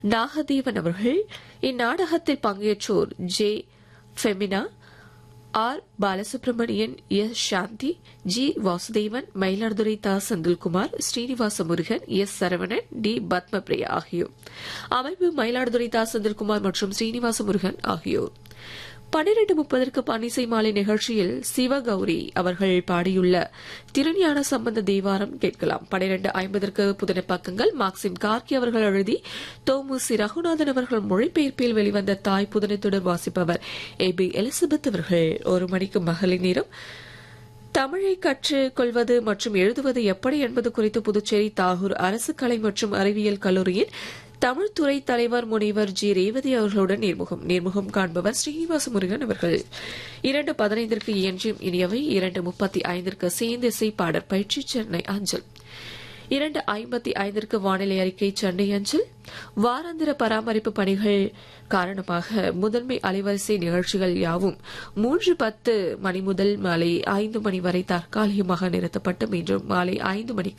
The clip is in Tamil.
நாகதேவன் அவர்கள் இந்நாடகத்தில் பங்கேற்றோர் J Femina R Balasubramanian S Shanthi G Vasudevan Mayiladuthurai தா செந்தில்குமார் ஸ்ரீனிவாச முருகன் எஸ் சரவணன் டி பத்மபிரியா ஆகியோர் அமைப்பு மயிலாடுதுறை தா செந்தில்குமார் மற்றும் ஸ்ரீனிவாச முருகன் ஆகியோர் பன்னிரண்டு முப்பதற்கு பன்னிசை மாலை நிகழ்ச்சியில் சிவகௌரி அவர்கள் பாடியுள்ள திருஞான சம்பந்த தேவாரம் கேட்கலாம் பன்னிரண்டு ஐம்பதற்கு புதின பக்கங்கள் மார்க்சிம் கார்கி அவர்கள் எழுதி தோமு சி ரகுநாதன் அவர்கள் மொழிபெயர்ப்பில் வெளிவந்த தாய் புதினத்துடன் வாசிப்பவர் ஏ பி எலிசபெத் அவர்கள் ஒரு மணிக்கு மகளிர் நேரம் தமிழை கற்றுக் கொள்வது மற்றும் எழுதுவது எப்படி என்பது குறித்து புதுச்சேரி தாகூர் அரசு கலை மற்றும் அறிவியல் கல்லூரியின் தமிழ்துறை தலைவர் முனைவர் ஜி ரேவதி அவர்களுடன் நேர்முகம் நேர்முகம் காண்பவர் ஸ்ரீனிவாச முருகன் அவர்கள் இரண்டு பதினைந்திற்கு இயன்றும் இனியவை இரண்டு முப்பத்தி ஐந்திற்கு சேந்திசை பாடற் பயிற்சி சென்னை அஞ்சல் இரண்டு ஐம்பத்தி ஐந்திற்கு வானிலை அறிக்கை சென்னை அஞ்சல் வாராந்திர பராமரிப்பு பணிகள் காரணமாக முதன்மை அலைவரிசை நிகழ்ச்சிகள் யாவும் மூன்று பத்து மணி முதல் மாலை ஐந்து மணி வரை தற்காலிகமாக நிறுத்தப்பட்டு மீண்டும் மாலை ஐந்து மணிக்கு